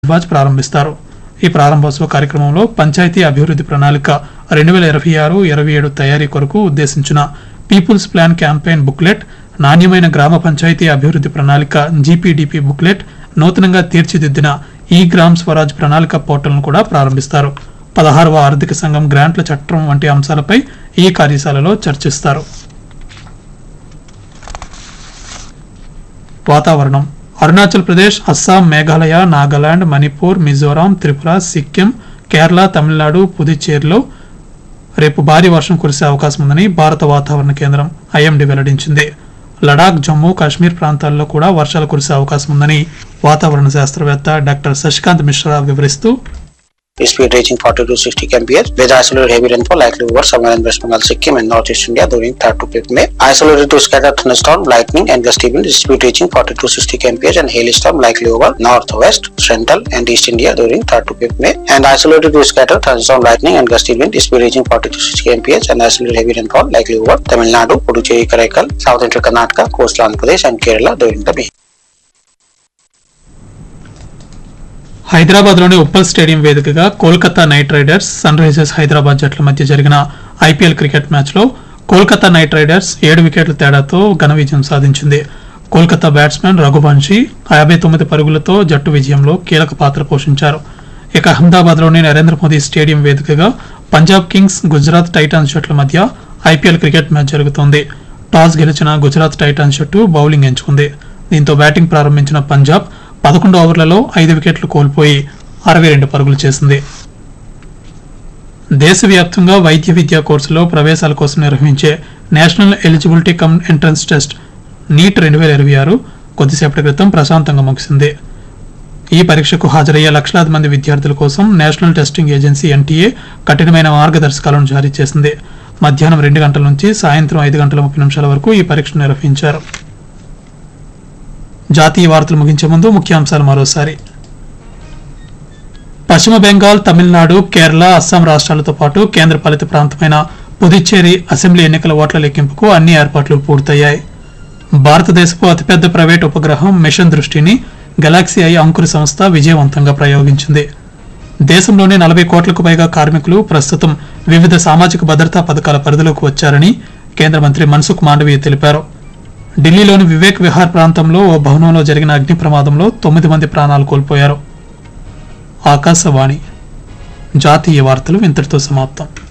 బాజ్ ప్రారంభిస్తారు ఈ ప్రారంభోత్సవ కార్యక్రమంలో పంచాయతీ అభివృద్ధి ప్రణాళిక రెండు వేల ఇరవై ఆరు ఇరవై ఏడు తయారీ కొరకు ఉద్దేశించిన పీపుల్స్ ప్లాన్ క్యాంపెయిన్ బుక్లెట్ నాణ్యమైన గ్రామ పంచాయతీ అభివృద్ధి ప్రణాళిక జీపీడీపీ బుక్లెట్ నూతనంగా తీర్చిదిద్దిన ఈ గ్రామ్ స్వరాజ్ ప్రణాళిక పోర్టల్ను కూడా ప్రారంభిస్తారు పదహారవ ఆర్థిక సంఘం గ్రాంట్ల చట్టం వంటి అంశాలపై ఈ కార్యశాలలో చర్చిస్తారు వాతావరణం అరుణాచల్ ప్రదేశ్ అస్సాం మేఘాలయ నాగాలాండ్ మణిపూర్ మిజోరాం త్రిపుర సిక్కిం కేరళ తమిళనాడు పుదుచ్చేరిలో రేపు భారీ వర్షం కురిసే అవకాశం ఉందని భారత వాతావరణ కేంద్రం ఐఎండీ వెల్లడించింది లడాక్ జమ్మూ కాశ్మీర్ ప్రాంతాల్లో కూడా వర్షాలు కురిసే అవకాశం ఉందని వాతావరణ శాస్త్రవేత్త డాక్టర్ శశికాంత్ మిశ్రా వివరిస్తూ speed reaching 40 to 60 kmph with isolated heavy rainfall likely over somewhere in West Bengal, Sikkim and Northeast India during 3rd to 5th May. Isolated to scattered thunderstorm, lightning and gusty wind speed reaching 40 to 60 kmph and hailstorm likely over northwest, central and east India during 3rd to 5th May. And isolated to scattered thunderstorm, lightning and gusty wind speed reaching 40 to 60 kmph and isolated heavy rainfall likely over Tamil Nadu, Puducherry, Karaikal, South Central Karnataka, coastal Andhra Pradesh and Kerala during the May. Hyderabad లోని Uppal stadium వేదికగా Kolkata Knight Riders Sunrisers Hyderabad జట్ల మధ్య జరిగిన IPL cricket match లో Kolkata Knight riders ఏడు వికెట్ల తేడాతో ఘన విజయం సాధించింది కోల్కతా బ్యాట్స్మెన్ రఘువంశీ యాభై తొమ్మిది పరుగులతో జట్టు విజయంలో కీలక పాత్ర పోషించారు ఇక అహ్మదాబాద్ లోని నరేంద్ర మోదీ స్టేడియం వేదికగా పంజాబ్ కింగ్స్ గుజరాత్ టైటాన్స్ జట్ల మధ్య ఐపీఎల్ క్రికెట్ మ్యాచ్ జరుగుతోంది టాస్ గెలిచిన గుజరాత్ టైటాన్స్ జట్టు బౌలింగ్ ఎంచుకుంది దీంతో బ్యాటింగ్ ప్రారంభించిన పంజాబ్ పదకొండు ఓవర్లలో ఐదు వికెట్లు కోల్పోయి అరవై రెండు పరుగులు చేసింది దేశవ్యాప్తంగా వైద్య విద్యా కోర్సులో ప్రవేశాల కోసం నిర్వహించే national eligibility cum entrance test NEET రెండు వేల ఇరవై ఆరు కొద్దిసేపటి క్రితం ప్రశాంతంగా ముగిసింది ఈ పరీక్షకు హాజరయ్యే లక్షలాది మంది విద్యార్థుల కోసం నేషనల్ టెస్టింగ్ ఏజెన్సీ ఎన్టీఏ కఠినమైన మార్గదర్శకాలను జారీ చేసింది మధ్యాహ్నం రెండు గంటల నుంచి సాయంత్రం ఐదు గంటల ముప్పై నిమిషాల వరకు ఈ పరీక్ష నిర్వహించారు జాతీయ వార్తలు ముగించే ముందు ముఖ్యాంశాలు మరోసారి పశ్చిమ బెంగాల్ తమిళనాడు కేరళ అస్సాం రాష్ట్రాలతో పాటు కేంద్రపాలిత ప్రాంతమైన పుదుచ్చేరి అసెంబ్లీ ఎన్నికల ఓట్ల లెక్కింపుకు అన్ని ఏర్పాట్లు పూర్తయ్యాయి భారతదేశపు అతిపెద్ద ప్రైవేట్ ఉపగ్రహం మిషన్ దృష్టిని గెలాక్సీ ఐ అంకుర సంస్థ విజయవంతంగా ప్రయోగించింది దేశంలోని నలభై కోట్లకు పైగా కార్మికులు ప్రస్తుతం వివిధ సామాజిక భద్రతా పథకాల పరిధిలోకి వచ్చారని కేంద్ర మంత్రి మన్సుఖ్ మాండవీయ తెలిపారు ఢిల్లీలోని వివేక్ విహార్ ప్రాంతంలో ఓ భవనంలో జరిగిన అగ్ని ప్రమాదంలో తొమ్మిది మంది ప్రాణాలు కోల్పోయారు ఆకాశవాణి జాతీయ వార్తలు ఇంతటితో సమాప్తం